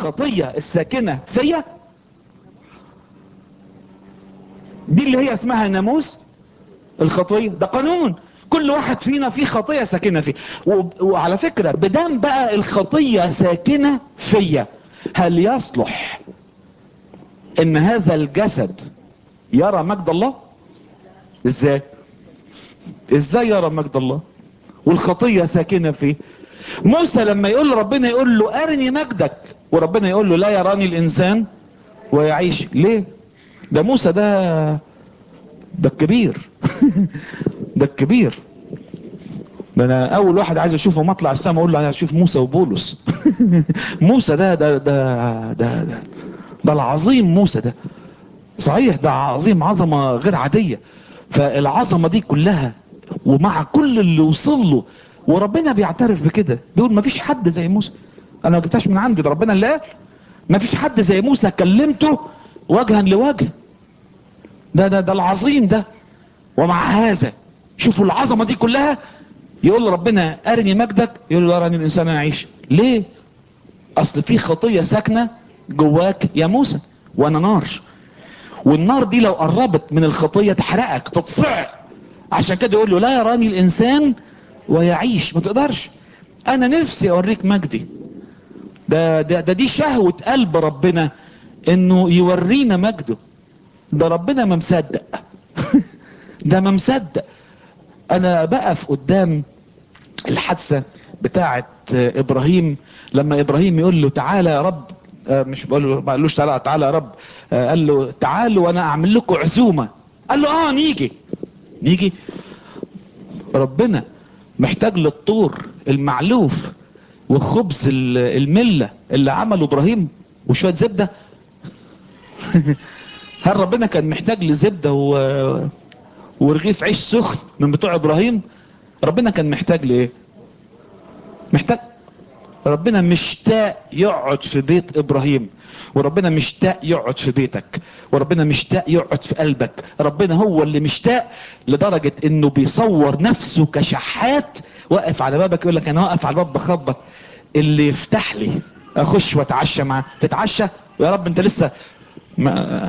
الخطية الساكنة فيا دي اللي هي اسمها ناموس الخطية ده قانون كل واحد فينا فيه خطية ساكنة فيه و- وعلى فكرة بدام بقى الخطية ساكنة فيا هل يصلح ان هذا الجسد يرى مجد الله ازاي ازاي يرى مجد الله والخطية ساكنة فيه موسى لما يقول ربنا يقول له ارني مجدك وربنا يقول له لا يراني الانسان ويعيش ليه ده موسى ده ده الكبير ده الكبير ده انا اول واحد عايز اشوفه مطلع السما اقول له عايز اشوف موسى وبولس موسى ده ده ده ده ده, ده العظيم موسى ده صحيح ده عظيم عظمة غير عادية فالعظمة دي كلها ومع كل اللي وصل له وربنا بيعترف بكده بيقول ما فيش حد زي موسى انا ما جبتهاش من عندي ده ربنا اللي قال ما فيش حد زي موسى كلمته وجها لوجه ده ده ده العظيم ده ومع هذا شوفوا العظمة دي كلها يقول ربنا ارني مجدك يقول له ارني الانسان يعيش ليه اصل في خطية ساكنة جواك يا موسى وانا نار والنار دي لو قربت من الخطية تحرقك تتصعق عشان كده يقول له لا يراني الانسان ويعيش ما تقدرش انا نفسي اوريك مجدي ده, ده, ده دي شهوة قلب ربنا انه يورينا مجده ده ربنا ما مصدق ده ما مصدق انا بقف قدام الحادثة بتاعة ابراهيم لما ابراهيم يقول له تعالى يا رب آه، مش بقول له ما قالوش تعالى تعالى يا رب آه، قال له تعالوا وانا اعمل لكم عزومة قال له اه نيجي نيجي ربنا محتاج للطور المعلوف وخبز ال- الملة اللي عمله ابراهيم وشوية زبدة هل ربنا كان محتاج لزبدة و... ورغيف عيش سخن من بتوع ابراهيم ربنا كان محتاج لايه محتاج ربنا مشتاق يقعد في بيت ابراهيم وربنا مشتاق يقعد في بيتك وربنا مشتاق يقعد في قلبك ربنا هو اللي مشتاق لدرجة انه بيصور نفسه كشحات واقف على بابك يقول لك انا واقف على الباب بخبط اللي يفتح لي اخش واتعشى معاه تتعشى يا رب انت لسه ما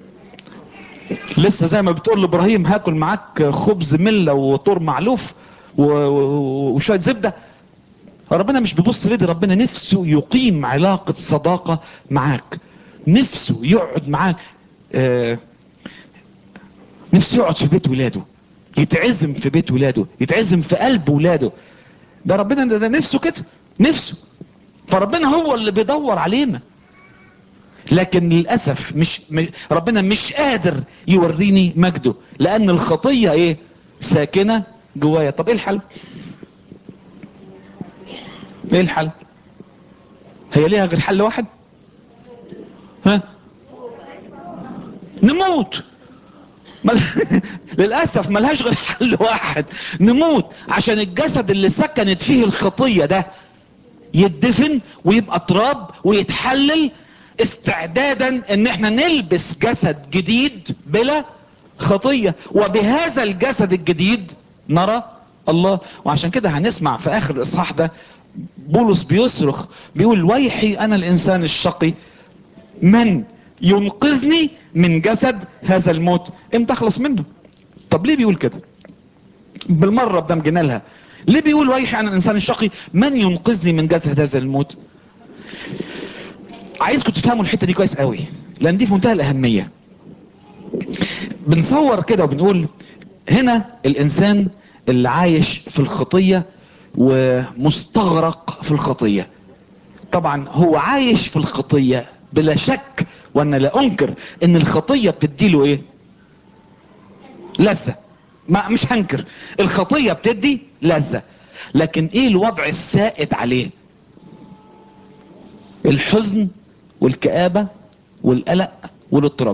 لسه زي ما بتقول لابراهيم هاكل معاك خبز مله وطور معلوف و- و- وشويه زبده ربنا مش بيبص ليه ربنا نفسه يقيم علاقة صداقة معاك نفسه يقعد معاك آه، نفسه يقعد في بيت ولاده يتعزم في بيت ولاده يتعزم في قلب ولاده ده ربنا ده, ده نفسه كده نفسه فربنا هو اللي بيدور علينا لكن للأسف مش م- ربنا مش قادر يوريني مجده لأن الخطية ايه ساكنة جوايا طب ايه الحل ايه الحل هي ليها غير حل واحد ها نموت مل... للأسف ملهاش غير حل واحد نموت عشان الجسد اللي سكنت فيه الخطية ده يدفن ويبقى تراب ويتحلل استعدادا ان احنا نلبس جسد جديد بلا خطية وبهذا الجسد الجديد نرى الله وعشان كده هنسمع في اخر الاصحاح ده بولس بيصرخ بيقول ويحي انا الانسان الشقي من ينقذني من جسد هذا الموت امتى اخلص منه طب ليه بيقول كده بالمرة بدم جنالها ليه بيقول ويحي انا الانسان الشقي من ينقذني من جسد هذا الموت عايزكم تفهموا الحتة دي كويس قوي لان دي في منتهى الاهمية بنصور كده وبنقول هنا الانسان اللي عايش في الخطية ومستغرق في الخطية طبعا هو عايش في الخطية بلا شك وانا لا انكر ان الخطية بتديله ايه لذة ما مش هنكر الخطية بتدي لذة لكن ايه الوضع السائد عليه الحزن والكآبة والقلق والاضطراب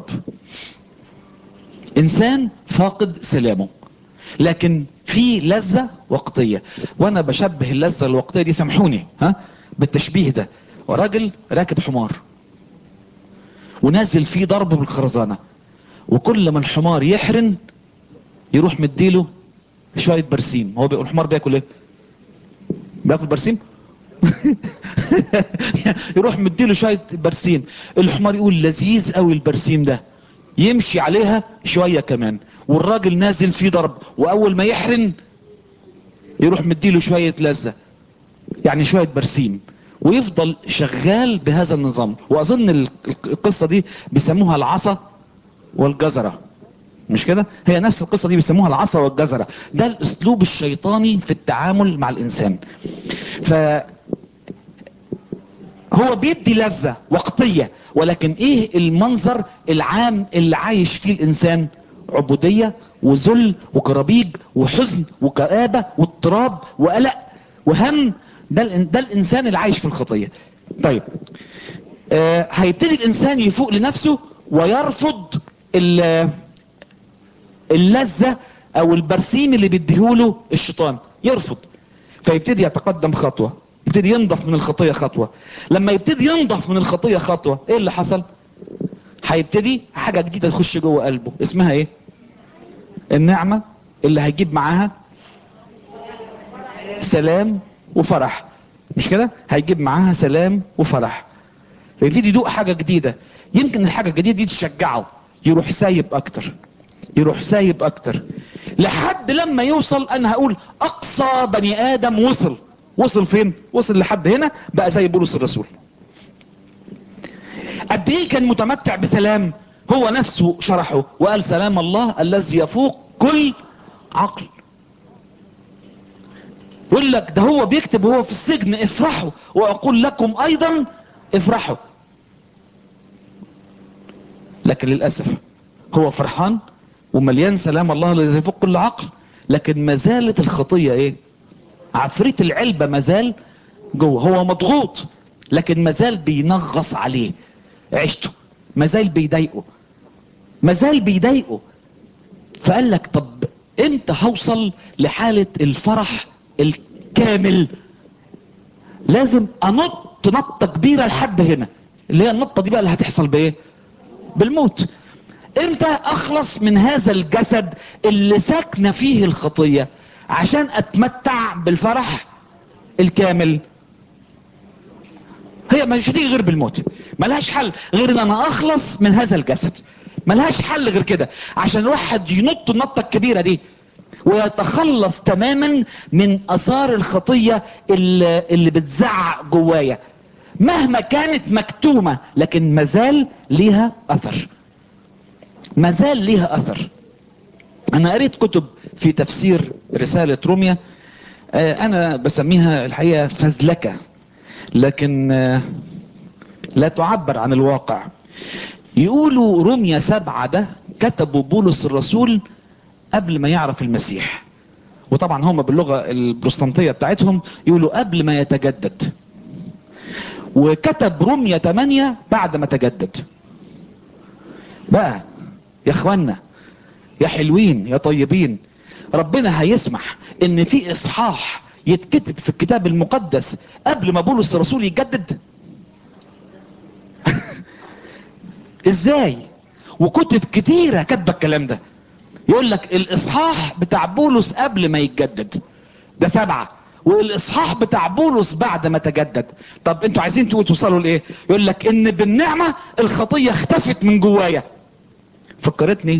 انسان فاقد سلامه لكن في لذة وقتية وانا بشبه اللذة الوقتية دي سامحوني ها بالتشبيه ده وراجل راكب حمار ونازل فيه ضرب بالخرزانة وكل ما الحمار يحرن يروح مديله شوية برسيم هو بيقول الحمار بياكل ايه بياكل برسيم يروح مديله شوية برسيم الحمار يقول لذيذ قوي البرسيم ده يمشي عليها شوية كمان والراجل نازل فيه ضرب واول ما يحرن يروح مديله شوية لذة يعني شوية برسيم ويفضل شغال بهذا النظام واظن ال- القصة دي بيسموها العصا والجزرة مش كده هي نفس القصة دي بيسموها العصا والجزرة ده الاسلوب الشيطاني في التعامل مع الانسان ف هو بيدي لذة وقتية ولكن ايه المنظر العام اللي عايش فيه الانسان عبودية وذل وكرابيج وحزن وكآبة واضطراب وقلق وهم ده, الإن- ده الانسان اللي عايش في الخطية طيب آه هيبتدي الانسان يفوق لنفسه ويرفض ال- اللذة او البرسيم اللي بيديهوله الشيطان يرفض فيبتدي يتقدم خطوة يبتدي ينضف من الخطية خطوة لما يبتدي ينضف من الخطية خطوة ايه اللي حصل هيبتدي حاجة جديدة تخش جوه قلبه اسمها ايه النعمة اللي هيجيب معاها سلام وفرح مش كده هيجيب معاها سلام وفرح فيبتدي يدوق حاجة جديدة يمكن الحاجة الجديدة دي تشجعه يروح سايب اكتر يروح سايب اكتر لحد لما يوصل انا هقول اقصى بني ادم وصل وصل فين وصل لحد هنا بقى زي بولس الرسول قد ايه كان متمتع بسلام هو نفسه شرحه وقال سلام الله الذي يفوق كل عقل يقول لك ده هو بيكتب وهو في السجن افرحوا واقول لكم ايضا افرحوا لكن للاسف هو فرحان ومليان سلام الله الذي يفوق كل عقل لكن ما زالت الخطيه ايه عفريت العلبه ما زال جوه هو مضغوط لكن ما زال بينغص عليه عيشته ما زال بيضايقه ما زال بيضايقه فقال لك طب امتى هوصل لحاله الفرح الكامل لازم انط نطه كبيره لحد هنا اللي هي النطه دي بقى اللي هتحصل بايه بالموت امتى اخلص من هذا الجسد اللي ساكنه فيه الخطيه عشان اتمتع بالفرح الكامل هي مش هتيجي غير بالموت ملهاش حل غير ان انا اخلص من هذا الجسد ملهاش حل غير كده عشان الواحد ينط النطه الكبيره دي ويتخلص تماما من اثار الخطيه اللي, اللي بتزعق جوايا مهما كانت مكتومه لكن مازال ليها اثر مازال ليها اثر انا قريت كتب في تفسير رساله روميا آه، انا بسميها الحقيقه فزلكه لكن آه، لا تعبر عن الواقع يقولوا روميا سبعة ده كتبوا بولس الرسول قبل ما يعرف المسيح وطبعا هم باللغة البروستانتية بتاعتهم يقولوا قبل ما يتجدد وكتب روميا 8 بعد ما تجدد بقى يا اخوانا يا حلوين يا طيبين ربنا هيسمح ان في اصحاح يتكتب في الكتاب المقدس قبل ما بولس الرسول يتجدد ازاي وكتب كتيرة كاتبه الكلام ده يقول لك الاصحاح بتاع بولس قبل ما يتجدد ده سبعة والاصحاح بتاع بولس بعد ما تجدد طب انتوا عايزين تقولوا توصلوا لايه يقول لك ان بالنعمة الخطية اختفت من جوايا فكرتني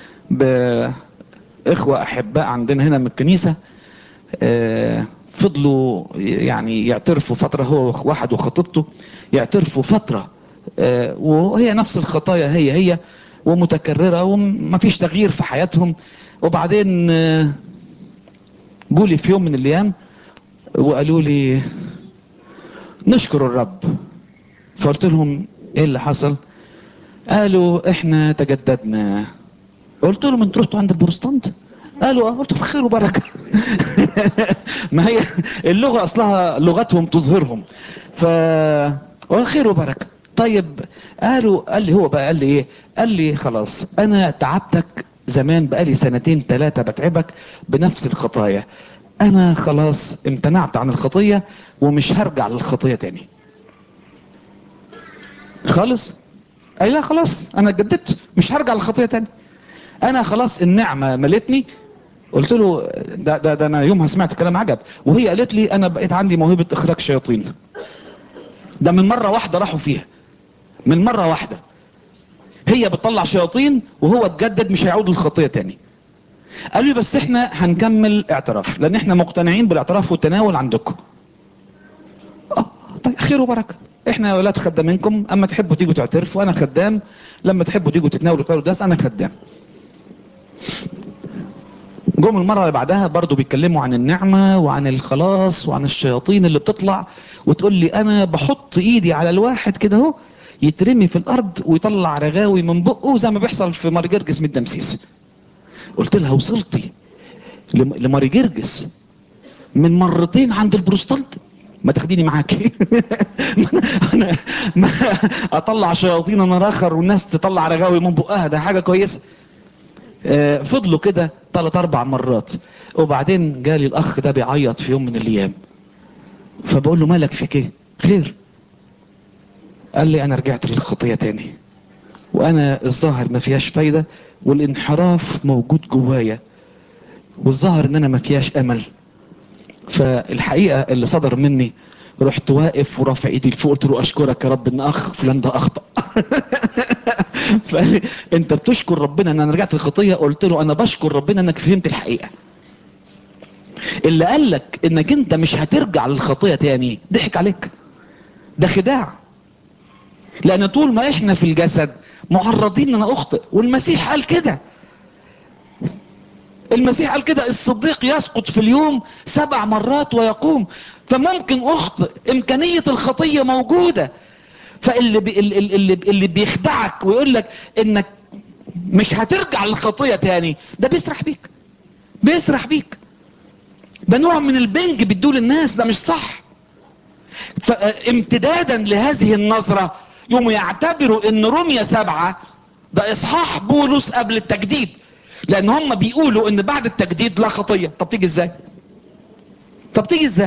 باخوة احباء عندنا هنا من الكنيسة آه، فضلوا يعني يعترفوا فترة هو واحد وخطيبته يعترفوا فترة آه، وهي نفس الخطايا هي هي ومتكررة ومفيش تغيير في حياتهم وبعدين آه، جولي في يوم من الايام وقالوا لي نشكر الرب فقلت لهم ايه اللي حصل قالوا احنا تجددنا قلت لهم انتوا رحتوا عند البروستانت قالوا اه قلت لهم خير وبركه ما هي اللغه اصلها لغتهم تظهرهم ف قلت خير وبركه طيب قالوا قال لي هو بقى قال لي ايه قال لي خلاص انا تعبتك زمان بقالي سنتين ثلاثه بتعبك بنفس الخطايا انا خلاص امتنعت عن الخطيه ومش هرجع للخطيه تاني خالص اي لا خلاص انا جددت مش هرجع للخطيه تاني انا خلاص النعمه ملتني قلت له ده, ده, ده انا يومها سمعت كلام عجب وهي قالت لي انا بقيت عندي موهبة اخراج شياطين ده من مرة واحدة راحوا فيها من مرة واحدة هي بتطلع شياطين وهو اتجدد مش هيعود للخطية تاني قال لي بس احنا هنكمل اعتراف لان احنا مقتنعين بالاعتراف والتناول عندكم اه طيب خير وبركة احنا يا ولاد خدامينكم اما تحبوا تيجوا تعترفوا انا خدام لما تحبوا تيجوا تتناولوا تقولوا داس انا خدام جم المرة اللي بعدها برضو بيتكلموا عن النعمة وعن الخلاص وعن الشياطين اللي بتطلع وتقول لي انا بحط ايدي على الواحد كده اهو يترمي في الارض ويطلع رغاوي من بقه زي ما بيحصل في ماري جرجس من الدمسيس قلت لها وصلتي لم- لماري جرجس من مرتين عند البروستانت ما تاخديني معاكي انا ما اطلع شياطين انا اخر والناس تطلع رغاوي من بقها ده حاجه كويسه آه، فضلوا كده ثلاث اربع مرات وبعدين جالي الاخ ده بيعيط في يوم من الايام فبقول له مالك فيك ايه خير قال لي انا رجعت للخطيه تاني وانا الظاهر ما فيهاش فايده والانحراف موجود جوايا والظاهر ان انا ما فيهاش امل فالحقيقه اللي صدر مني رحت واقف ورافع ايدي لفوق قلت له اشكرك يا رب ان اخ فلان ده اخطا فقال لي انت بتشكر ربنا ان انا رجعت للخطيه قلت له انا بشكر ربنا انك فهمت الحقيقه اللي قال لك انك انت مش هترجع للخطيه تاني ضحك عليك ده خداع لان طول ما احنا في الجسد معرضين ان اخطئ والمسيح قال كده المسيح قال كده الصديق يسقط في اليوم سبع مرات ويقوم فممكن اخطئ امكانية الخطية موجودة فاللي بي اللي, اللي, اللي بيخدعك ويقول لك انك مش هترجع للخطية تاني ده بيسرح بيك بيسرح بيك ده نوع من البنج بيدوه للناس ده مش صح فامتدادا لهذه النظرة يوم يعتبروا ان رمية سبعة ده اصحاح بولس قبل التجديد لان هم بيقولوا ان بعد التجديد لا خطية طب تيجي ازاي طب تيجي ازاي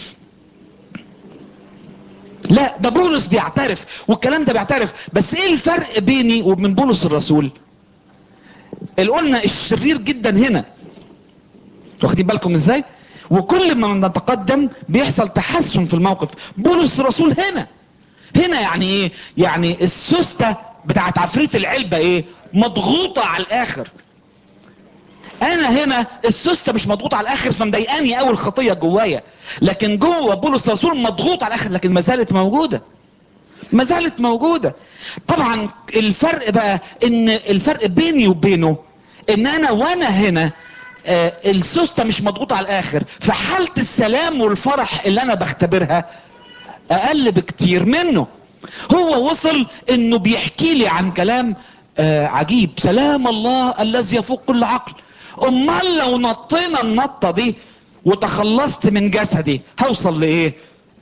لا ده بولس بيعترف والكلام ده بيعترف بس ايه الفرق بيني وبين بولس الرسول اللي قلنا الشرير جدا هنا واخدين بالكم ازاي وكل ما نتقدم بيحصل تحسن في الموقف بولس الرسول هنا هنا يعني ايه يعني السوستة بتاعت عفريت العلبة ايه مضغوطة على الاخر انا هنا السوستة مش مضغوطة على الاخر فمضايقاني قوي الخطية جوايا لكن جوه بولس الرسول مضغوط على الاخر لكن ما زالت موجودة ما زالت موجودة طبعا الفرق بقى ان الفرق بيني وبينه ان انا وانا هنا آه السوستة مش مضغوطة على الاخر فحالة السلام والفرح اللي انا بختبرها اقل بكتير منه هو وصل انه بيحكي لي عن كلام آه عجيب سلام الله الذي يفوق كل عقل امال لو نطينا النطة دي وتخلصت من جسدي هوصل لايه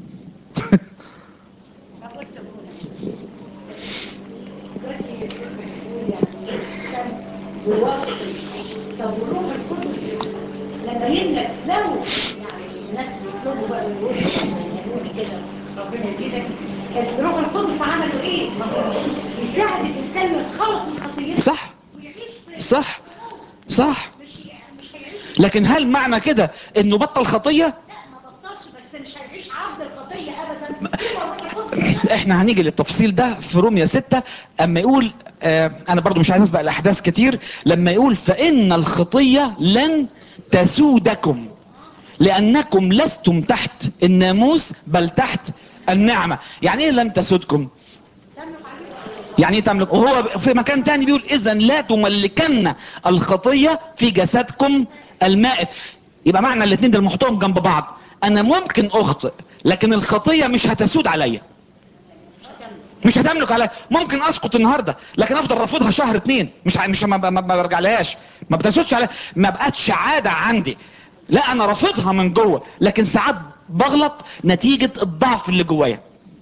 طب والروح القدس لما يملك لو يعني الناس بيطلبوا بقى الوسط يقولوا كده ربنا يزيدك الروح القدس عملوا ايه؟ ما هو يساعد الانسان يتخلص من خطيته صح ويعيش في صح صح مش مش هيعيش لكن هل معنى كده انه بطل خطية لا ما بطلش بس مش هيعيش عبد الخطيه ابدا هو الروح القدس احنا هنيجي للتفصيل ده في روميا ستة اما يقول اه انا برضو مش عايز اسبق الاحداث كتير لما يقول فان الخطية لن تسودكم لانكم لستم تحت الناموس بل تحت النعمة يعني ايه لن تسودكم يعني ايه تملك وهو في مكان تاني بيقول اذا لا تملكن الخطية في جسدكم المائت يبقى معنى الاثنين دول محطوطهم جنب بعض انا ممكن اخطئ لكن الخطية مش هتسود عليا مش هتملك عليا ممكن اسقط النهاردة لكن افضل رافضها شهر اتنين مش ع- مش ما, ما, ما برجع لهاش ما بتسودش عليا ما بقتش عادة عندي لا انا رافضها من جوه لكن ساعات بغلط نتيجة الضعف اللي جوايا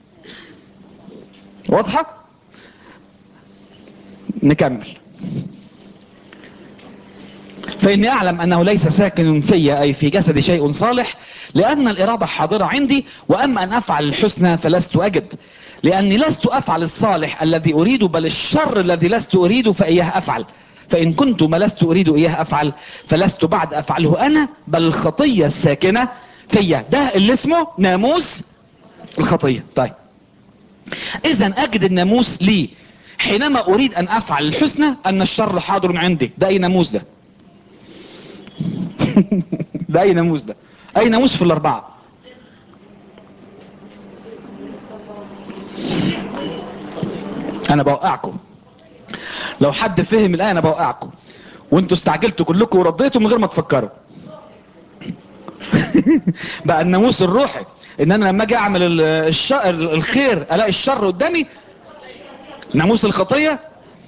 واضحة نكمل فإني أعلم أنه ليس ساكن في أي في جسدي شيء صالح لأن الإرادة حاضرة عندي وأما أن أفعل الحسنى فلست أجد لأني لست أفعل الصالح الذي أريده بل الشر الذي لست أريده فإياه أفعل فان كنت ما لست اريد اياه افعل فلست بعد افعله انا بل الخطيه الساكنه فيا ده اللي اسمه ناموس الخطيه طيب اذا اجد الناموس لي حينما اريد ان افعل الحسنى ان الشر حاضر عندي ده اي ناموس ده ده اي ناموس ده اي ناموس في الاربعه انا بوقعكم لو حد فهم الايه انا بوقعكم وانتوا استعجلتوا كلكم ورديتوا من غير ما تفكروا بقى الناموس الروحي ان انا لما اجي اعمل ال- الش... ال- الخير الاقي الشر قدامي ناموس الخطيه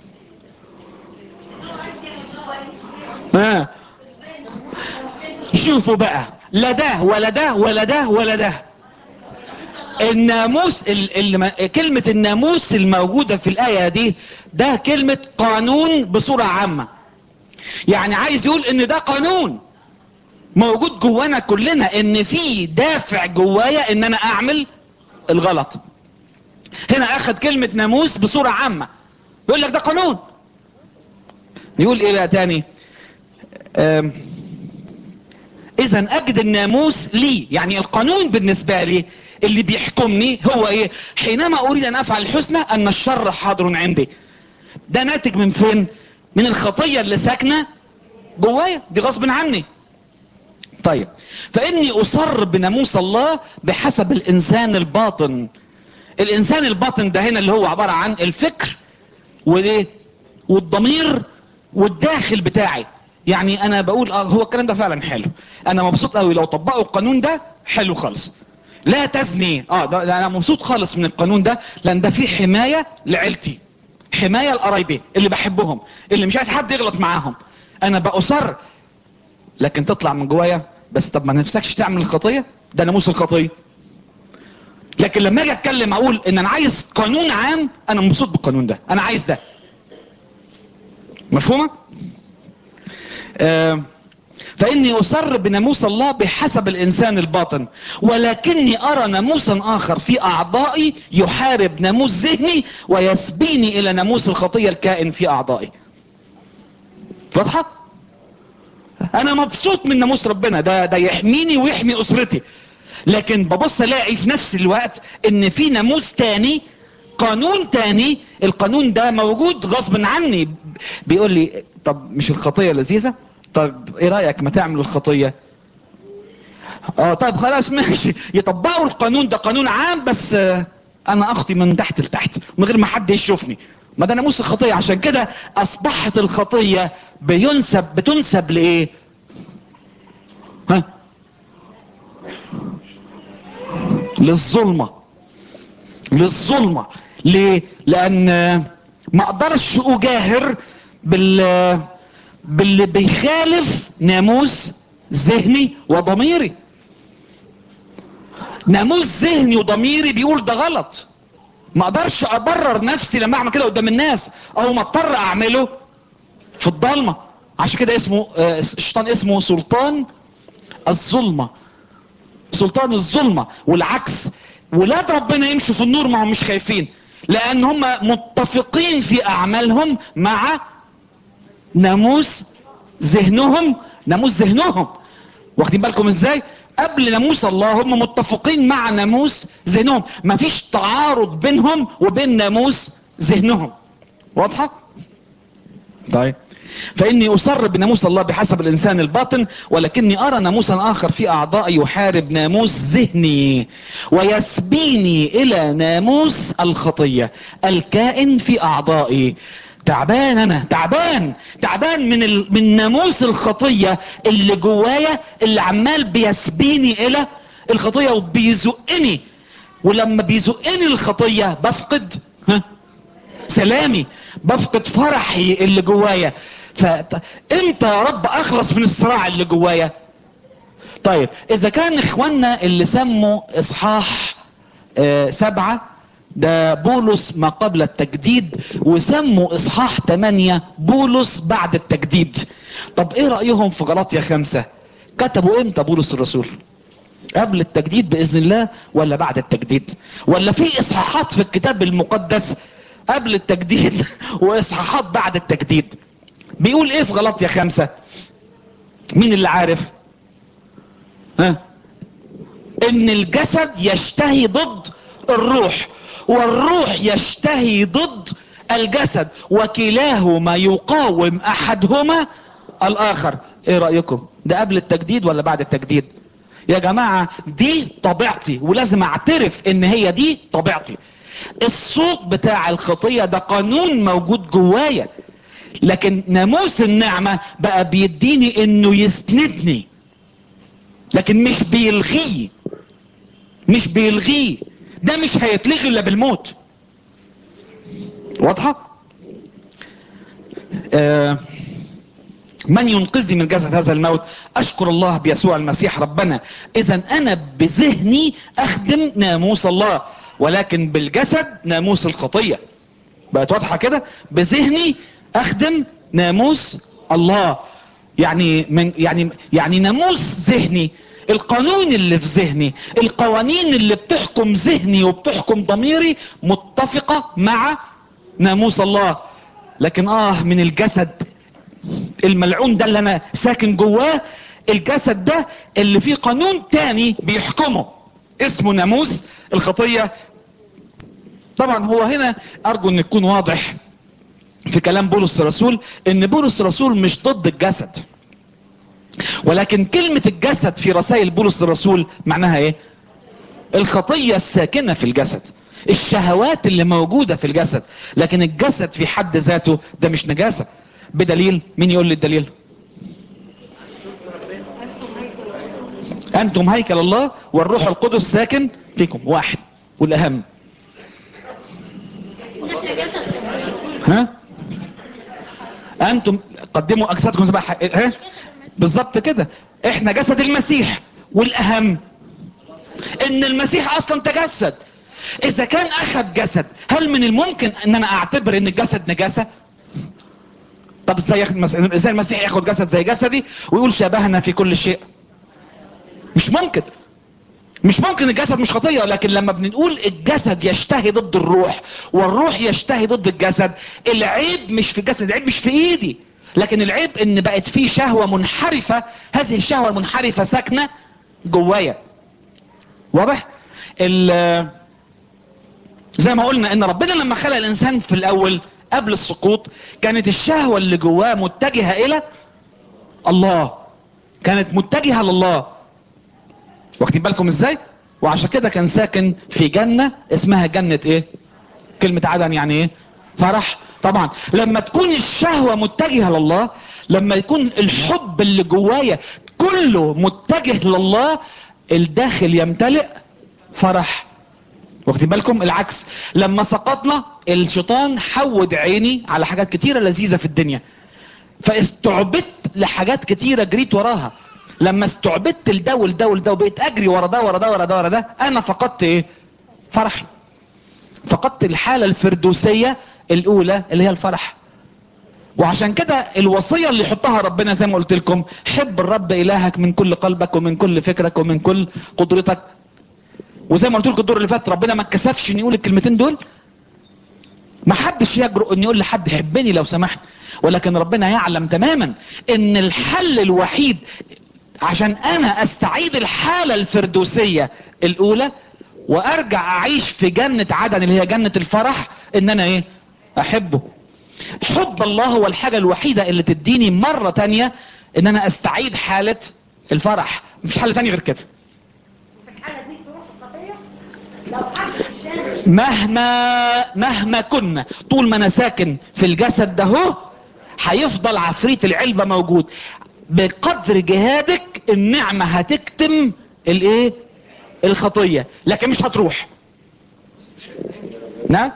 ها شوفوا بقى لا ده ولا ده ولا ده ولا ده الناموس ال... ال... كلمة الناموس الموجودة في الآية دي ده كلمة قانون بصورة عامة يعني عايز يقول ان ده قانون موجود جوانا كلنا ان في دافع جوايا ان انا اعمل الغلط هنا اخد كلمة ناموس بصورة عامة يقول لك ده قانون يقول ايه بقى تاني أم، اذا اجد الناموس لي يعني القانون بالنسبة لي اللي بيحكمني هو ايه حينما اريد ان افعل الحسنى ان الشر حاضر عندي ده ناتج من فين من الخطية اللي ساكنة جوايا دي غصب عني طيب فاني اصر بناموس الله بحسب الانسان الباطن الانسان الباطن ده هنا اللي هو عبارة عن الفكر والايه والضمير والداخل بتاعي يعني انا بقول اه هو الكلام ده فعلا حلو انا مبسوط قوي لو طبقوا القانون ده حلو خالص لا تزني اه ده ده انا مبسوط خالص من القانون ده لان ده فيه حماية لعيلتي حماية لقرايبي اللي بحبهم اللي مش عايز حد يغلط معاهم انا بأصر لكن تطلع من جوايا بس طب ما نفسكش تعمل الخطية ده ناموس الخطية لكن لما اجي اتكلم اقول ان انا عايز قانون عام انا مبسوط بالقانون ده انا عايز ده مفهومة آه فاني اصر بناموس الله بحسب الانسان الباطن ولكني ارى ناموسا اخر في اعضائي يحارب ناموس ذهني ويسبيني الى ناموس الخطية الكائن في اعضائي واضحة انا مبسوط من ناموس ربنا ده ده يحميني ويحمي اسرتي لكن ببص الاقي في نفس الوقت ان في ناموس تاني قانون تاني القانون ده موجود غصب عني بيقول لي طب مش الخطية لذيذة طب ايه رأيك ما تعمل الخطية اه طيب خلاص ماشي يطبقوا القانون ده قانون عام بس آه انا اخطي من تحت لتحت من غير ما حد يشوفني ما ده ناموس الخطية عشان كده اصبحت الخطية بينسب بتنسب لايه ها للظلمة للظلمة ليه لان ما اقدرش اجاهر بال باللي بيخالف ناموس ذهني وضميري ناموس ذهني وضميري بيقول ده غلط ما اقدرش ابرر نفسي لما اعمل كده قدام الناس او ما اضطر اعمله في الضلمة عشان كده اسمه آه، الشيطان اسمه سلطان الظلمة سلطان الظلمة والعكس ولاد ربنا يمشوا في النور ما هم مش خايفين لان هم متفقين في اعمالهم مع ناموس ذهنهم ناموس ذهنهم واخدين بالكم ازاي قبل ناموس الله هم متفقين مع ناموس ذهنهم مفيش تعارض بينهم وبين ناموس ذهنهم واضحة طيب فاني اصر بناموس الله بحسب الانسان الباطن ولكني ارى ناموسا اخر في اعضائي يحارب ناموس ذهني ويسبيني الى ناموس الخطية الكائن في اعضائي تعبان انا تعبان تعبان من ال... من ناموس الخطية اللي جوايا اللي عمال بيسبيني الى الخطية وبيزقني ولما بيزقني الخطية بفقد ها سلامي بفقد فرحي اللي جوايا فامتى يا رب اخلص من الصراع اللي جوايا طيب اذا كان اخواننا اللي سموا اصحاح آه سبعة ده بولس ما قبل التجديد وسموا اصحاح تمانية بولس بعد التجديد طب ايه رأيهم في غلطية خمسة كتبوا امتى بولس الرسول قبل التجديد باذن الله ولا بعد التجديد ولا في اصحاحات في الكتاب المقدس قبل التجديد واصحاحات بعد التجديد بيقول ايه في غلطية خمسة مين اللي عارف ها ان الجسد يشتهي ضد الروح والروح يشتهي ضد الجسد وكلاهما يقاوم احدهما الاخر ايه رأيكم ده قبل التجديد ولا بعد التجديد يا جماعة دي طبيعتي ولازم اعترف ان هي دي طبيعتي الصوت بتاع الخطية ده قانون موجود جوايا لكن ناموس النعمة بقى بيديني انه يسندني لكن مش بيلغيه مش بيلغيه ده مش هيتلغي الا بالموت واضحة آه من ينقذني من جسد هذا الموت اشكر الله بيسوع المسيح ربنا اذا انا بذهني اخدم ناموس الله ولكن بالجسد ناموس الخطية بقت واضحة كده بذهني اخدم ناموس الله يعني من يعني يعني ناموس ذهني القانون اللي في ذهني القوانين اللي بتحكم ذهني وبتحكم ضميري متفقة مع ناموس الله لكن اه من الجسد الملعون ده اللي انا ساكن جواه الجسد ده اللي فيه قانون تاني بيحكمه اسمه ناموس الخطية طبعا هو هنا ارجو ان يكون واضح في كلام بولس الرسول ان بولس الرسول مش ضد الجسد ولكن كلمة الجسد في رسائل بولس الرسول معناها ايه الخطية الساكنة في الجسد الشهوات اللي موجودة في الجسد لكن الجسد في حد ذاته ده مش نجاسة بدليل مين يقول لي الدليل انتم هيكل الله والروح القدس ساكن فيكم واحد والاهم ها انتم قدموا اجسادكم ذبح ها بالظبط كده احنا جسد المسيح والاهم ان المسيح اصلا تجسد اذا كان اخذ جسد هل من الممكن ان انا اعتبر ان الجسد نجاسة طب ازاي ازاي المسيح ياخد جسد زي جسدي ويقول شبهنا في كل شيء مش ممكن مش ممكن الجسد مش خطية لكن لما بنقول الجسد يشتهي ضد الروح والروح يشتهي ضد الجسد العيب مش في الجسد العيب مش في ايدي لكن العيب ان بقت فيه شهوة منحرفة هذه الشهوة المنحرفة ساكنة جوايا واضح زي ما قلنا ان ربنا لما خلق الانسان في الاول قبل السقوط كانت الشهوة اللي جواه متجهة الى الله كانت متجهة لله واخدين بالكم ازاي وعشان كده كان ساكن في جنة اسمها جنة ايه كلمة عدن يعني ايه فرح طبعا لما تكون الشهوة متجهة لله لما يكون الحب اللي جوايا كله متجه لله الداخل يمتلئ فرح واخدين بالكم العكس لما سقطنا الشيطان حود عيني على حاجات كتيرة لذيذة في الدنيا فاستعبدت لحاجات كتيرة جريت وراها لما استعبدت لده ولده ولده وبقيت اجري ورا ده ورا ده ورا ده ورا ده انا فقدت ايه فرحي فقدت الحالة الفردوسية الاولى اللي هي الفرح وعشان كده الوصية اللي يحطها ربنا زي ما قلت لكم حب الرب الهك من كل قلبك ومن كل فكرك ومن كل قدرتك وزي ما قلت لكم الدور اللي فات ربنا ما اتكسفش ان يقول الكلمتين دول ما حدش يجرؤ ان يقول لحد حبني لو سمحت ولكن ربنا يعلم تماما ان الحل الوحيد عشان انا استعيد الحالة الفردوسية الاولى وارجع اعيش في جنة عدن اللي هي جنة الفرح ان انا ايه احبه حب الله هو الحاجة الوحيدة اللي تديني مرة تانية ان انا استعيد حالة الفرح مفيش حل تاني غير كده في الحالة دي تروح الخطية لو حد الشارع مهما مهما كنا طول ما انا ساكن في الجسد ده هو هيفضل عفريت العلبة موجود بقدر جهادك النعمة هتكتم الايه الخطية لكن مش هتروح نعم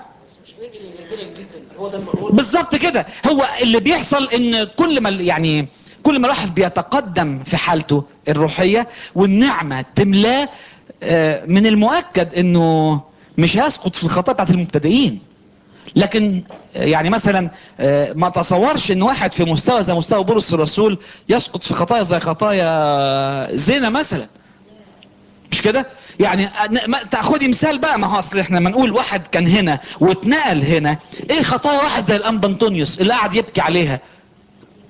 بالظبط كده هو اللي بيحصل ان كل ما يعني كل ما الواحد بيتقدم في حالته الروحية والنعمة تملاه آه، من المؤكد انه مش هيسقط في الخطايا بتاعت المبتدئين لكن آه، يعني مثلا آه، ما تصورش ان واحد في مستوى زي مستوى بولس الرسول يسقط في خطايا زي خطايا زنا مثلا مش كده يعني أنا- ما- تاخدي مثال بقى ما هو اصل احنا ما نقول واحد كان هنا واتنقل هنا ايه خطايا واحد زي الانبا انطونيوس اللي قاعد يبكي عليها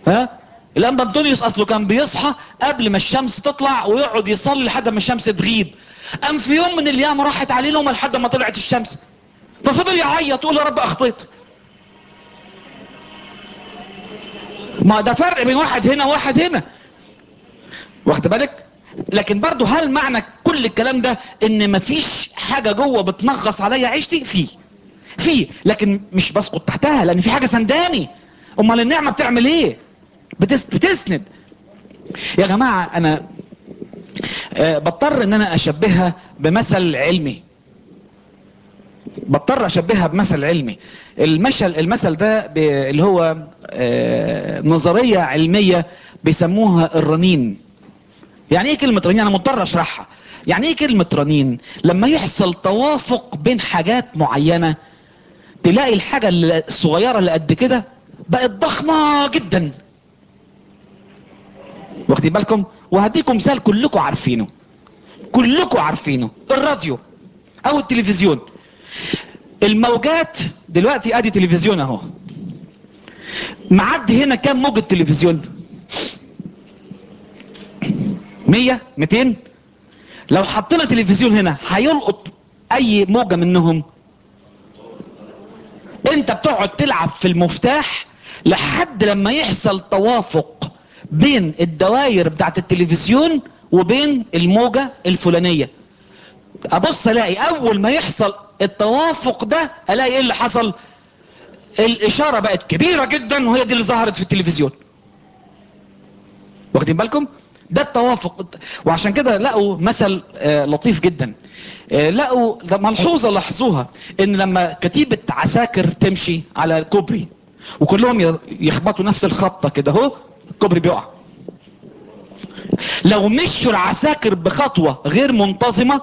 ها الانبا انطونيوس اصله كان بيصحى قبل ما الشمس تطلع ويقعد يصلي لحد ما الشمس تغيب قام في يوم من الايام راحت عليه نومه لحد ما طلعت الشمس ففضل يعيط يقول يا رب اخطيت ما ده فرق بين واحد هنا وواحد هنا واخد بالك لكن برضو هل معنى كل الكلام ده ان مفيش حاجة جوه بتنغص عليا عيشتي فيه فيه لكن مش بسقط تحتها لان في حاجة سنداني امال النعمة بتعمل ايه بتس... بتسند يا جماعة انا آه، بضطر ان انا اشبهها بمثل علمي بضطر اشبهها بمثل علمي المثل المثل ده ب- اللي هو آه، نظرية علمية بيسموها الرنين يعني ايه كلمة رنين انا مضطر اشرحها يعني ايه كلمة رنين لما يحصل توافق بين حاجات معينة تلاقي الحاجة اللي- الصغيرة اللي قد كده بقت ضخمة جدا واخدين بالكم وهديكم مثال كلكم عارفينه كلكم عارفينه الراديو او التلفزيون الموجات دلوقتي ادي تلفزيون اهو معدي هنا كام موجة تلفزيون مية ميتين لو حطينا تلفزيون هنا هيلقط اي موجة منهم انت بتقعد تلعب في المفتاح لحد لما يحصل توافق بين الدوائر بتاعت التلفزيون وبين الموجة الفلانية ابص الاقي اول ما يحصل التوافق ده الاقي ايه اللي حصل الاشارة بقت كبيرة جدا وهي دي اللي ظهرت في التلفزيون واخدين بالكم ده التوافق وعشان كده لقوا مثل آه، لطيف جدا آه، لقوا ده ملحوظة لاحظوها ان لما كتيبة عساكر تمشي على الكوبري وكلهم ي- يخبطوا نفس الخبطة كده اهو الكوبري بيقع لو مشوا العساكر بخطوة غير منتظمة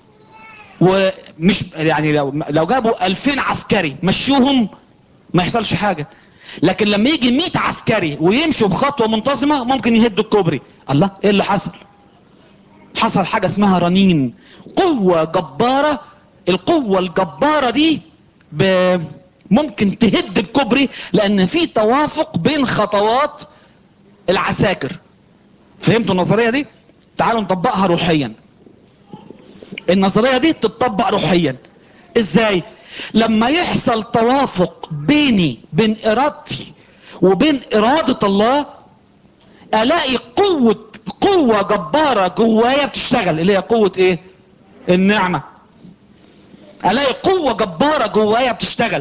ومش يعني لو لو جابوا 2000 عسكري مشوهم ما يحصلش حاجة لكن لما يجي 100 عسكري ويمشوا بخطوة منتظمة ممكن يهدوا الكوبري الله ايه اللي حصل حصل حاجة اسمها رنين قوة جبارة القوة الجبارة دي ب... ممكن تهد الكوبري لان في توافق بين خطوات العساكر فهمتوا النظرية دي تعالوا نطبقها روحيا النظرية دي تتطبق روحيا ازاي لما يحصل توافق بيني بين ارادتي وبين ارادة الله الاقي قوة قوة جبارة جوايا بتشتغل اللي هي قوة ايه النعمة الاقي قوة جبارة جوايا بتشتغل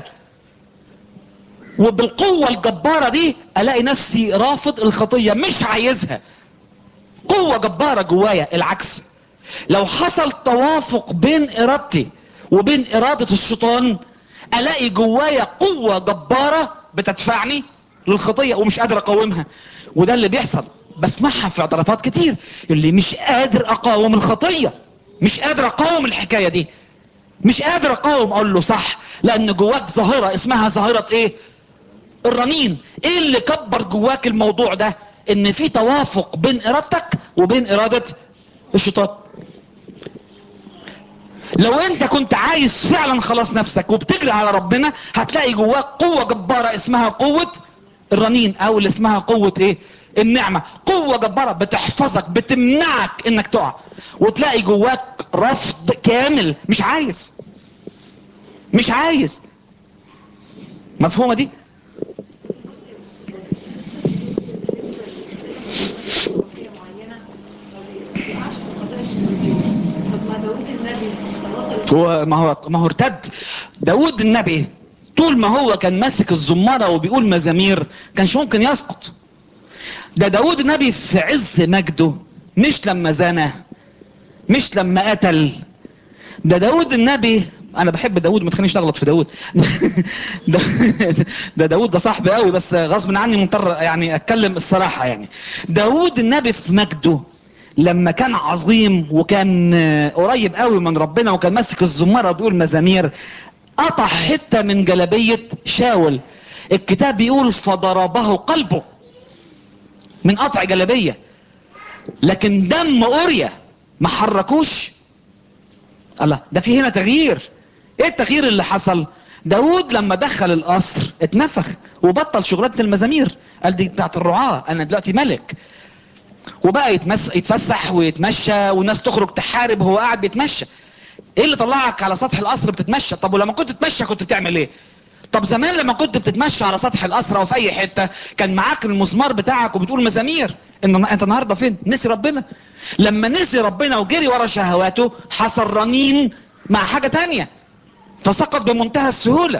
وبالقوة الجبارة دي الاقي نفسي رافض الخطية مش عايزها قوة جبارة جوايا العكس لو حصل توافق بين ارادتي وبين ارادة الشيطان الاقي جوايا قوة جبارة بتدفعني للخطية ومش قادر اقاومها وده اللي بيحصل بسمعها في اعترافات كتير اللي مش قادر اقاوم الخطية مش قادر اقاوم الحكاية دي مش قادر اقاوم اقول له صح لان جواك ظاهرة اسمها ظاهرة ايه الرنين ايه اللي كبر جواك الموضوع ده ان في توافق بين ارادتك وبين ارادة الشيطان لو انت كنت عايز فعلا خلاص نفسك وبتجري على ربنا هتلاقي جواك قوة جبارة اسمها قوة الرنين او اللي اسمها قوة ايه النعمة قوة جبارة بتحفظك بتمنعك انك تقع وتلاقي جواك رفض كامل مش عايز مش عايز مفهومة دي طب ما داود النبي وصل هو ما هو ما هو ارتد داود النبي طول ما هو كان ماسك الزمارة وبيقول مزامير كانش ممكن يسقط ده داود النبي في عز مجده مش لما زنى مش لما قتل ده داود النبي انا بحب داود ما تخلينيش اغلط في داود ده, ده داود ده صاحبي قوي بس غصب عني مضطر يعني اتكلم الصراحة يعني داود النبي في مجده لما كان عظيم وكان آه، قريب قوي من ربنا وكان ماسك الزمارة وبيقول مزامير قطع حتة من جلبية شاول الكتاب بيقول فضربه قلبه من قطع جلبية لكن دم أوريا ما حركوش الله ده في هنا تغيير ايه التغيير اللي حصل داود لما دخل القصر اتنفخ وبطل شغلانه المزامير قال دي بتاعت الرعاة انا دلوقتي ملك وبقى يتمس يتفسح ويتمشى والناس تخرج تحارب وهو قاعد بيتمشى ايه اللي طلعك على سطح القصر بتتمشى طب ولما كنت تتمشى كنت بتعمل ايه طب زمان لما كنت بتتمشى على سطح القصر او في اي حته كان معاك المسمار بتاعك وبتقول مزامير ان انت النهارده فين نسي ربنا لما نسي ربنا وجري ورا شهواته حصل رنين مع حاجه تانية فسقط بمنتهى السهوله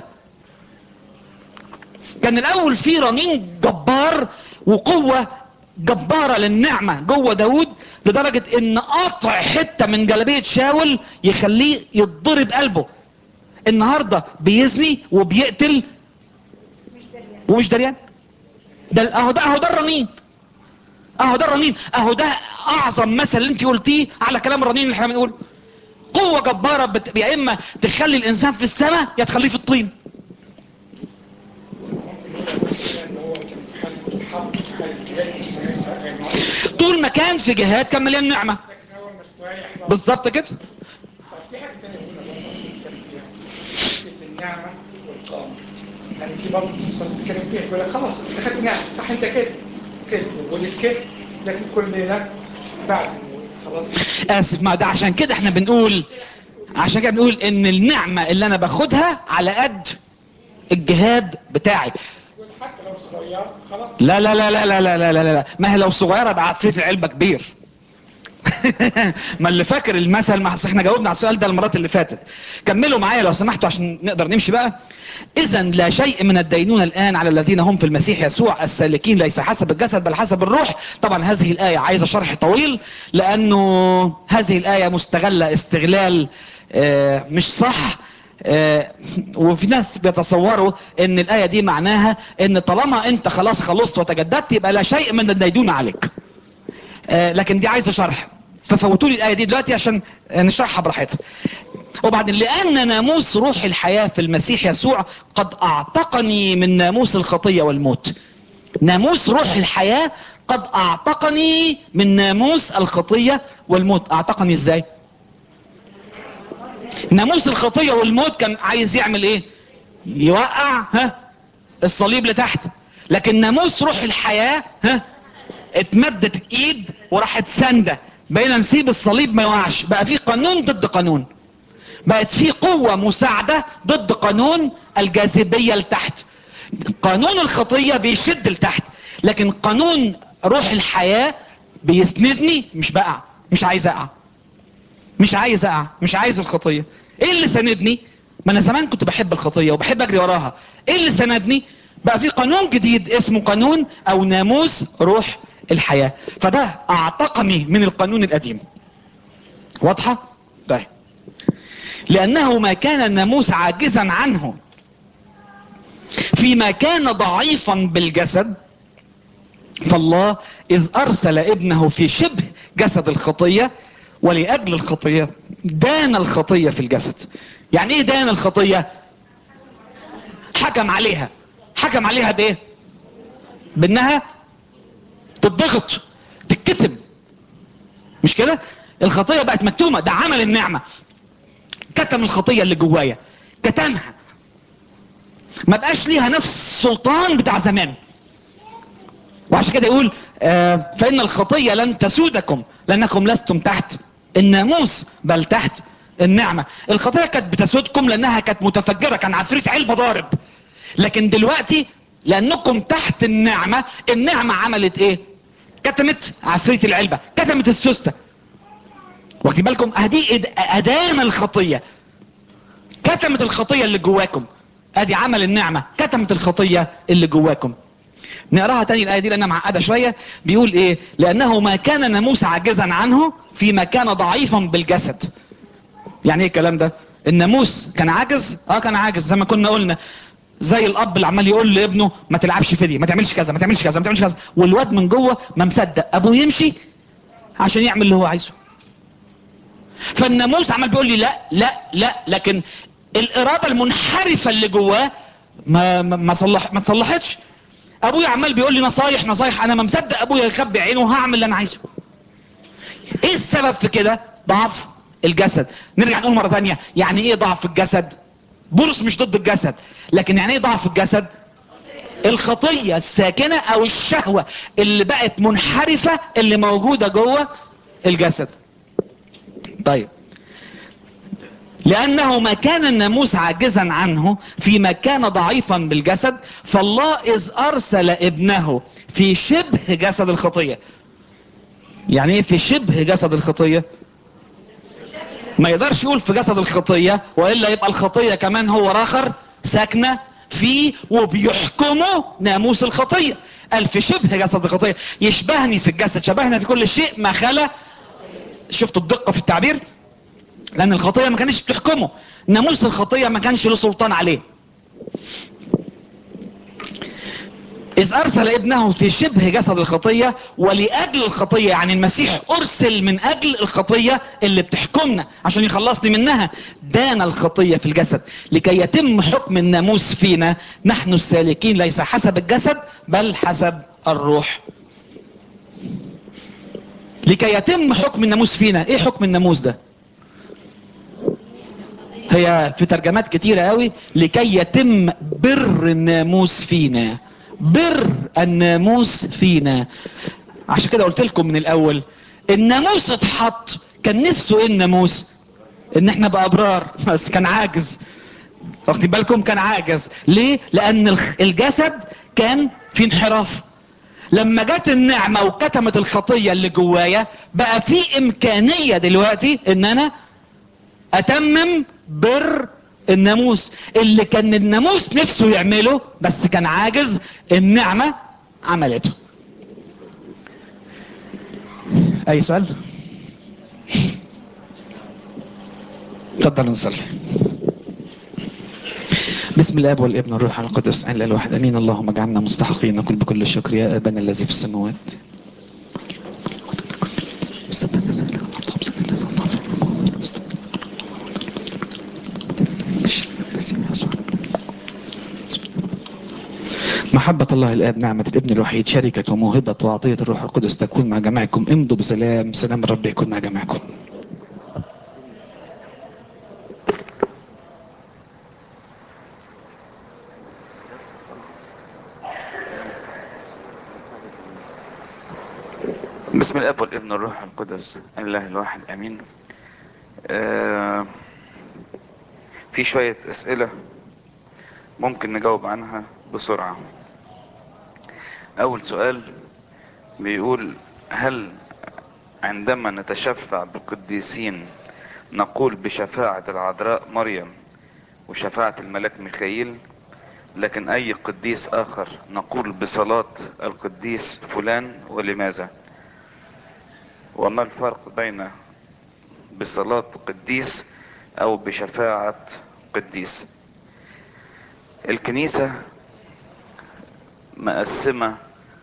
كان الاول في رنين جبار وقوه جبارة للنعمة جوه داود لدرجة ان قطع حتة من جلبية شاول يخليه يتضرب قلبه النهاردة بيزني وبيقتل ومش دريان ده اهو ده اهو ده الرنين اهو ده الرنين اهو ده اعظم مثل اللي انت قلتيه على كلام الرنين اللي احنا بنقول قوة جبارة بت... يا اما تخلي الانسان في السماء يا تخليه في الطين طول ما كان في جهاد كان مليان نعمة بالظبط كده في حاجة تانية هنا برضه النعمة والقامة يعني في برضه توصل تتكلم فيها يقول لك خلاص انت خدت نعمة صح انت كده كده والسكيب لكن كلنا بعد خلاص اسف ما ده عشان كده احنا بنقول عشان كده بنقول ان النعمة اللي انا باخدها على قد الجهاد بتاعي يقول حتى لو صغير خلاص لا لا لا لا لا لا لا لا لا ما هي لو صغيرة بقى عفريت العلبة كبير ما اللي فاكر المثل ما أصل احنا جاوبنا على السؤال ده المرات اللي فاتت كملوا معايا لو سمحتوا عشان نقدر نمشي بقى اذا لا شيء من الدينونة الان على الذين هم في المسيح يسوع السالكين ليس حسب الجسد بل حسب الروح طبعا هذه الاية عايزة شرح طويل لانه هذه الاية مستغلة استغلال آه، مش صح آه، وفي ناس بيتصوروا ان الاية دي معناها ان طالما انت خلاص خلصت وتجددت يبقى لا شيء من الدينونة عليك آه، لكن دي عايزة شرح ففوتوا لي الآية دي دلوقتي عشان آه، نشرحها براحتها وبعدين لأن ناموس روح الحياة في المسيح يسوع قد أعتقني من ناموس الخطية والموت ناموس روح الحياة قد أعتقني من ناموس الخطية والموت أعتقني إزاي ناموس الخطية والموت كان عايز يعمل إيه يوقع ها الصليب لتحت لكن ناموس روح الحياة ها اتمدت ايد وراحت ساندة بقينا نسيب الصليب ما يوقعش بقى في قانون ضد قانون بقت في قوة مساعدة ضد قانون الجاذبية لتحت قانون الخطية بيشد لتحت لكن قانون روح الحياة بيسندني مش بقع مش عايز اقع مش عايز اقع مش عايز الخطية ايه اللي سندني ما انا زمان كنت بحب الخطية وبحب اجري وراها ايه اللي سندني بقى في قانون جديد اسمه قانون او ناموس روح الحياة فده اعتقني من القانون القديم واضحة طيب لانه ما كان الناموس عاجزا عنه فيما كان ضعيفا بالجسد فالله اذ ارسل ابنه في شبه جسد الخطية ولاجل الخطية دان الخطية في الجسد يعني ايه دان الخطية حكم عليها حكم عليها بايه بانها تضغط تتكتم مش كده الخطية بقت مكتومة ده عمل النعمة كتم الخطية اللي جوايا كتمها ما بقاش ليها نفس السلطان بتاع زمان وعشان كده يقول آه فإن الخطية لن تسودكم لأنكم لستم تحت الناموس بل تحت النعمة الخطية كانت بتسودكم لأنها كانت متفجرة كان عفريت علبة ضارب لكن دلوقتي لأنكم تحت النعمة النعمة عملت ايه كتمت عفريت العلبة كتمت السوستة واخدين بالكم ادي ادام الخطية كتمت الخطية اللي جواكم ادي عمل النعمة كتمت الخطية اللي جواكم نقراها تاني الآية دي لأنها معقدة شوية بيقول إيه لأنه ما كان ناموس عاجزا عنه فيما كان ضعيفا بالجسد يعني إيه الكلام ده الناموس كان عاجز اه كان عاجز زي ما كنا قلنا زي الاب اللي عمال يقول لابنه ما تلعبش في دي ما تعملش كذا ما تعملش كذا ما تعملش كذا والواد من جوه ما مصدق ابوه يمشي عشان يعمل اللي هو عايزه فالناموس عمال بيقول لي لا لا لا لكن الاراده المنحرفه اللي جواه ما ما ما صلح ما تصلحتش ابويا عمال بيقول لي نصايح نصايح انا ما مصدق ابويا يخبي عينه وهعمل اللي انا عايزه ايه السبب في كده ضعف الجسد نرجع نقول مره ثانيه يعني ايه ضعف الجسد بولس مش ضد الجسد لكن يعني ايه ضعف الجسد الخطية الساكنة او الشهوة اللي بقت منحرفة اللي موجودة جوه الجسد طيب لأنه ما كان الناموس عاجزا عنه فيما كان ضعيفا بالجسد فالله إذ أرسل ابنه في شبه جسد الخطية يعني ايه في شبه جسد الخطية ما يقدرش يقول في جسد الخطية وإلا يبقى الخطية كمان هو راخر ساكنة فيه وبيحكمه ناموس الخطية قال في شبه جسد الخطية يشبهني في الجسد شبهنا في كل شيء ما خلا شفتوا الدقة في التعبير لان الخطية ما كانش بتحكمه ناموس الخطية ما كانش له سلطان عليه إذ أرسل ابنه في شبه جسد الخطية ولأجل الخطية يعني المسيح أرسل من أجل الخطية اللي بتحكمنا عشان يخلصني منها دان الخطية في الجسد لكي يتم حكم الناموس فينا نحن السالكين ليس حسب الجسد بل حسب الروح لكي يتم حكم الناموس فينا ايه حكم الناموس ده هي في ترجمات كتيرة قوي لكي يتم بر الناموس فينا بر الناموس فينا عشان كده قلت لكم من الاول الناموس اتحط كان نفسه ايه الناموس ان احنا بقى ابرار بس كان عاجز واخدين بالكم كان عاجز ليه لان الخ- الجسد كان في انحراف لما جت النعمة وكتمت الخطية اللي جوايا بقى في امكانية دلوقتي ان انا اتمم بر الناموس اللي كان الناموس نفسه يعمله بس كان عاجز النعمة عملته اي سؤال تفضلوا نصلي بسم الاب والابن والروح القدس ان الواحد امين اللهم اجعلنا مستحقين نقول بكل الشكر يا ابانا الذي في السماوات محبة الله الآب نعمة الابن الوحيد شركة وموهبة وعطية الروح القدس تكون مع جميعكم امضوا بسلام سلام الرب يكون مع جميعكم بسم الاب والابن والروح القدس الله الواحد امين آه في شوية اسئلة ممكن نجاوب عنها بسرعة اول سؤال بيقول هل عندما نتشفع بالقديسين نقول بشفاعة العذراء مريم وشفاعة الملاك ميخائيل لكن اي قديس اخر نقول بصلاة القديس فلان ولماذا وما الفرق بين بصلاة قديس او بشفاعة قديس الكنيسة مقسمة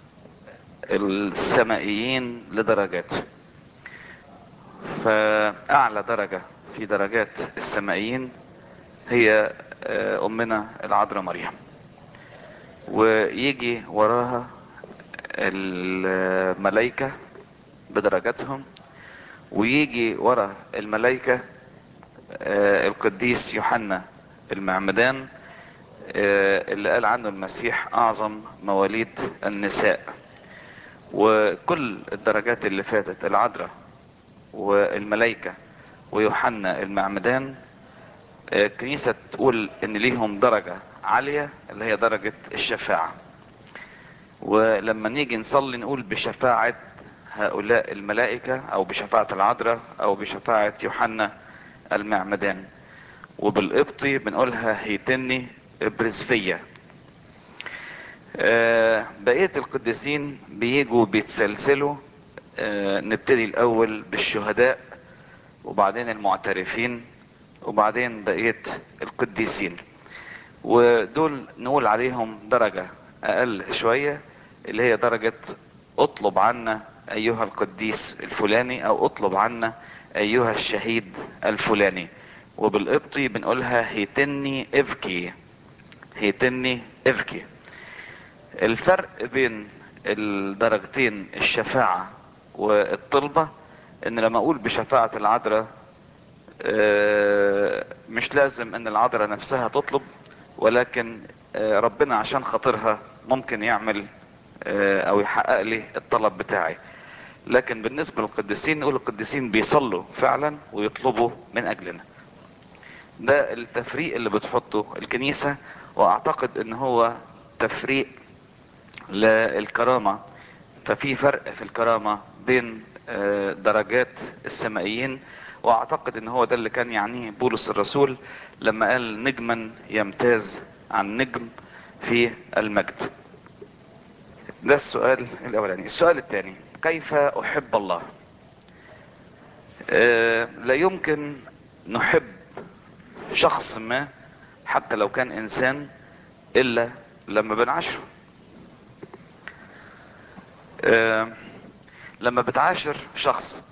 السمائيين لدرجات فأعلى درجة في درجات السمائيين هي آه، أمنا العذراء مريم ويجي وراها الملائكة بدرجاتهم ويجي ورا الملائكة آه، القديس يوحنا المعمدان آه، اللي قال عنه المسيح أعظم مواليد النساء وكل الدرجات اللي فاتت العذراء والملائكة ويوحنا المعمدان آه، الكنيسة تقول ان ليهم درجة عالية اللي هي درجة الشفاعة ولما نيجي نصلي نقول بشفاعة هؤلاء الملائكة او بشفاعة العذراء او بشفاعة يوحنا المعمدان وبالقبطي بنقولها هيتني برزفية آه، بقية القديسين بيجوا بيتسلسلوا آه، نبتدي الاول بالشهداء وبعدين المعترفين وبعدين بقية القديسين ودول نقول عليهم درجة اقل شوية اللي هي درجة اطلب عنا ايها القديس الفلاني او اطلب عنا ايها الشهيد الفلاني وبالقبطي بنقولها هيتني افكي هيتني افكي الفرق بين الدرجتين الشفاعة والطلبة ان لما اقول بشفاعة العذراء آه، مش مش لازم ان العذراء نفسها تطلب ولكن آه، ربنا عشان خاطرها ممكن يعمل آه، او يحقق لي الطلب بتاعي لكن بالنسبة للقديسين نقول القديسين بيصلوا فعلا ويطلبوا من اجلنا ده التفريق اللي بتحطه الكنيسة واعتقد ان هو تفريق للكرامة ففي فرق في الكرامة بين آه، درجات السمائيين واعتقد ان هو ده اللي كان يعنيه بولس الرسول لما قال نجما يمتاز عن نجم في المجد ده السؤال الاولاني السؤال الثاني كيف احب الله آه، لا يمكن نحب شخص ما حتى لو كان انسان الا لما بنعاشره آه، لما بتعاشر شخص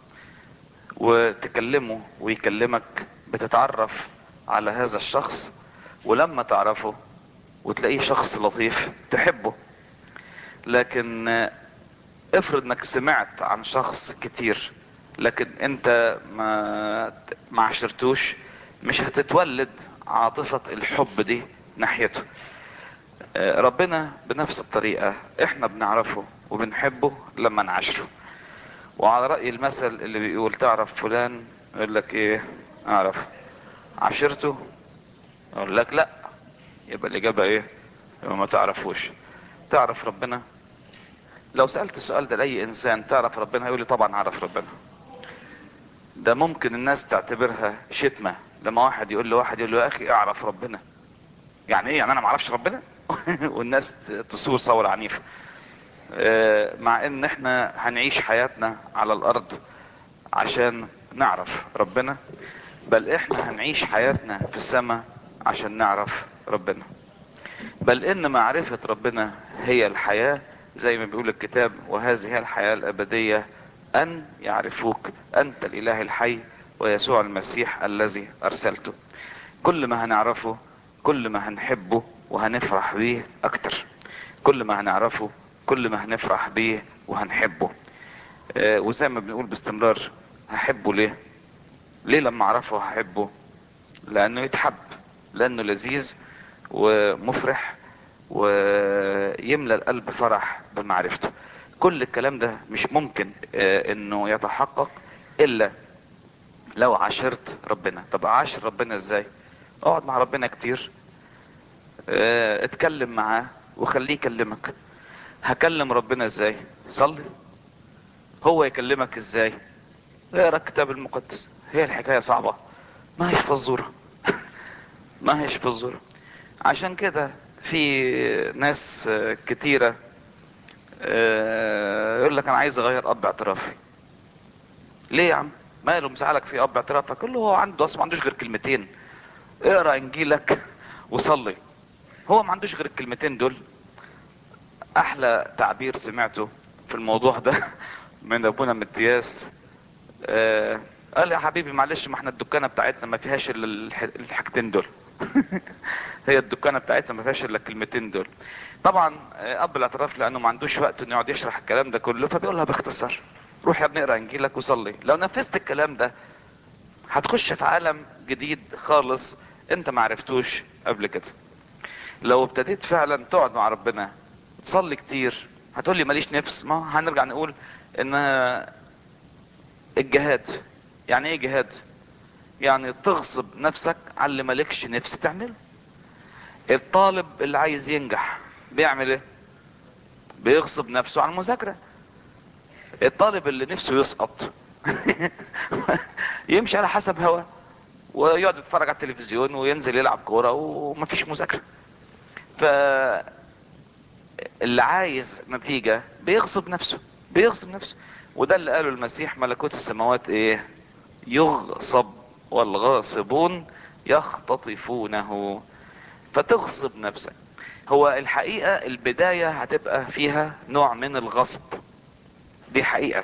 وتكلمه ويكلمك بتتعرف على هذا الشخص ولما تعرفه وتلاقيه شخص لطيف تحبه لكن آه، افرض انك سمعت عن شخص كتير لكن انت ما ما عاشرتوش مش هتتولد عاطفة الحب دي ناحيته آه، ربنا بنفس الطريقة احنا بنعرفه وبنحبه لما نعاشره وعلى رأي المثل اللي بيقول تعرف فلان يقول لك ايه اعرف عاشرته يقول لك لا يبقى الاجابة ايه يبقى ما تعرفوش تعرف ربنا لو سألت السؤال ده لأي إنسان تعرف ربنا هيقول لي طبعا أعرف ربنا ده ممكن الناس تعتبرها شتمة لما واحد يقول له واحد يقول له يا أخي أعرف ربنا يعني إيه يعني أنا ما أعرفش ربنا والناس تصور صور عنيفة آه، مع إن إحنا هنعيش حياتنا على الأرض عشان نعرف ربنا بل إحنا هنعيش حياتنا في السماء عشان نعرف ربنا بل ان معرفة ربنا هي الحياة زي ما بيقول الكتاب وهذه هي الحياة الابدية ان يعرفوك انت الاله الحي ويسوع المسيح الذي ارسلته كل ما هنعرفه كل ما هنحبه وهنفرح بيه اكتر كل ما هنعرفه كل ما هنفرح بيه وهنحبه آه، وزي ما بنقول باستمرار هحبه ليه ليه لما اعرفه هحبه لانه يتحب لانه لذيذ ومفرح ويملى القلب فرح بمعرفته كل الكلام ده مش ممكن آه، انه يتحقق الا لو عاشرت ربنا طب عاشر ربنا ازاي اقعد مع ربنا كتير آه، اتكلم معاه وخليه يكلمك هكلم ربنا ازاي صلي هو يكلمك ازاي اقرا الكتاب المقدس هي الحكايه صعبه ما هيش فزوره ما هيش فزوره عشان كده في ناس آه، كتيره آه، يقول لك انا عايز اغير اب اعترافي ليه يا عم ماله مزعلك في اب اعترافك كله هو عنده اصلا ما عندوش غير كلمتين اقرا انجيلك وصلي هو ما عندوش غير الكلمتين دول احلى تعبير سمعته في الموضوع ده من ابونا متياس آه قال يا حبيبي معلش ما احنا الدكانه بتاعتنا ما فيهاش الا الح- الحاجتين دول هي الدكانه بتاعتنا ما فيهاش الا الكلمتين دول طبعا آه، اب الاعتراف لانه ما عندوش وقت انه يقعد يشرح الكلام ده كله فبيقولها باختصار روح يا ابني اقرا انجيلك وصلي لو نفذت الكلام ده هتخش في عالم جديد خالص انت ما عرفتوش قبل كده لو ابتديت فعلا تقعد مع ربنا تصلي كتير هتقول لي ماليش نفس ما هنرجع نقول ان الجهاد يعني ايه جهاد يعني تغصب نفسك على اللي مالكش نفس تعمله الطالب اللي عايز ينجح بيعمل ايه بيغصب نفسه على المذاكره الطالب اللي نفسه يسقط يمشي على حسب هواه ويقعد يتفرج على التلفزيون وينزل يلعب كوره ومفيش مذاكره ف اللي عايز نتيجة بيغصب نفسه بيغصب نفسه وده اللي قاله المسيح ملكوت السماوات ايه يغصب والغاصبون يختطفونه فتغصب نفسك هو الحقيقة البداية هتبقى فيها نوع من الغصب دي حقيقة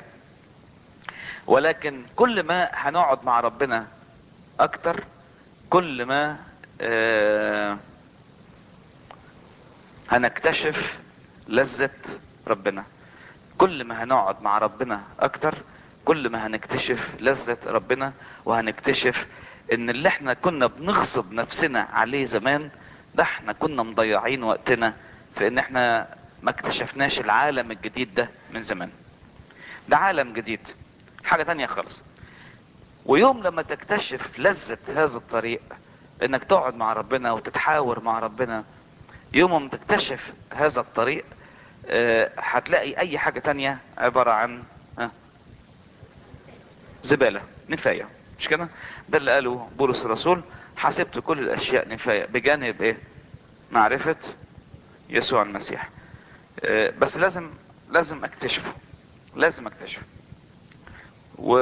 ولكن كل ما هنقعد مع ربنا اكتر كل ما آه هنكتشف لذة ربنا كل ما هنقعد مع ربنا اكتر كل ما هنكتشف لذة ربنا وهنكتشف ان اللي احنا كنا بنغصب نفسنا عليه زمان ده احنا كنا مضيعين وقتنا في ان احنا ما اكتشفناش العالم الجديد ده من زمان ده عالم جديد حاجة تانية خالص ويوم لما تكتشف لذة هذا الطريق انك تقعد مع ربنا وتتحاور مع ربنا يوم ما تكتشف هذا الطريق آه، هتلاقي اي حاجة تانية عبارة عن ها، زبالة نفاية مش كده ده اللي قاله بولس الرسول حسبت كل الاشياء نفاية بجانب ايه معرفة يسوع المسيح آه، بس لازم لازم اكتشفه لازم اكتشفه و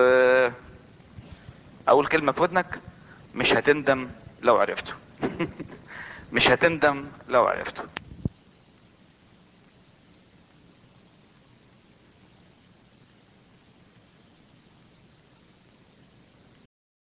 اول كلمة في ودنك مش هتندم لو عرفته مش هتندم لو عرفته